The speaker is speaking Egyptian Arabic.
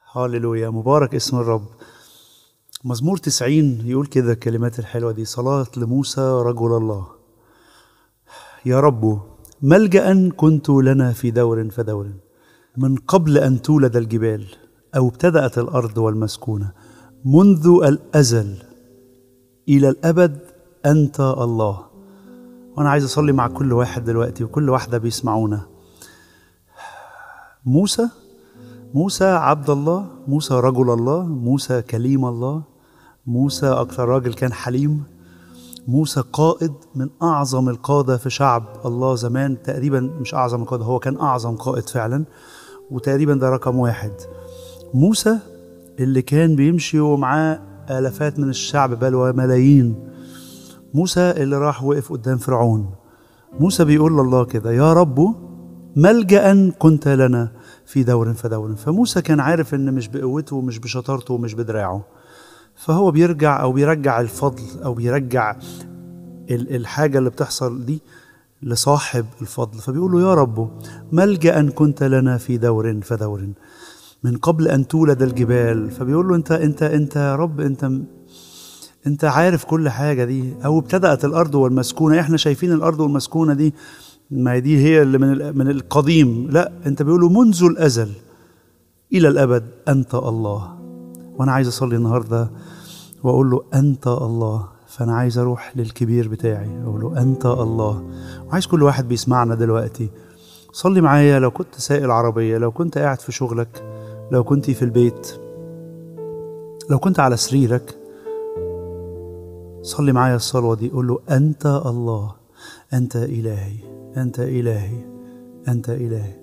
هاللويا مبارك اسم الرب مزمور تسعين يقول كده الكلمات الحلوة دي صلاة لموسى رجل الله يا رب ملجأ كنت لنا في دور فدور من قبل أن تولد الجبال أو ابتدأت الأرض والمسكونة منذ الأزل إلى الأبد أنت الله وأنا عايز أصلي مع كل واحد دلوقتي وكل واحدة بيسمعونا موسى موسى عبد الله موسى رجل الله موسى كليم الله موسى أكثر راجل كان حليم موسى قائد من أعظم القادة في شعب الله زمان تقريبا مش أعظم القادة هو كان أعظم قائد فعلا وتقريبا ده رقم واحد موسى اللي كان بيمشي ومعاه آلافات من الشعب بل وملايين موسى اللي راح وقف قدام فرعون موسى بيقول لله كده يا رب ملجأ كنت لنا في دور فدور فموسى كان عارف ان مش بقوته ومش بشطارته ومش بدراعه فهو بيرجع او بيرجع الفضل او بيرجع الحاجه اللي بتحصل دي لصاحب الفضل فبيقول له يا رب ملجأ كنت لنا في دور فدور من قبل ان تولد الجبال فبيقول له انت انت انت يا رب انت انت عارف كل حاجه دي او ابتدأت الارض والمسكونه احنا شايفين الارض والمسكونه دي ما دي هي اللي من من القديم لا انت بيقولوا منذ الازل الى الابد انت الله وانا عايز اصلي النهارده واقول له انت الله فانا عايز اروح للكبير بتاعي اقول له انت الله وعايز كل واحد بيسمعنا دلوقتي صلي معايا لو كنت سائق العربيه لو كنت قاعد في شغلك لو كنت في البيت لو كنت على سريرك صلي معايا الصلوه دي قول له انت الله انت الهي أنت إلهي أنت إلهي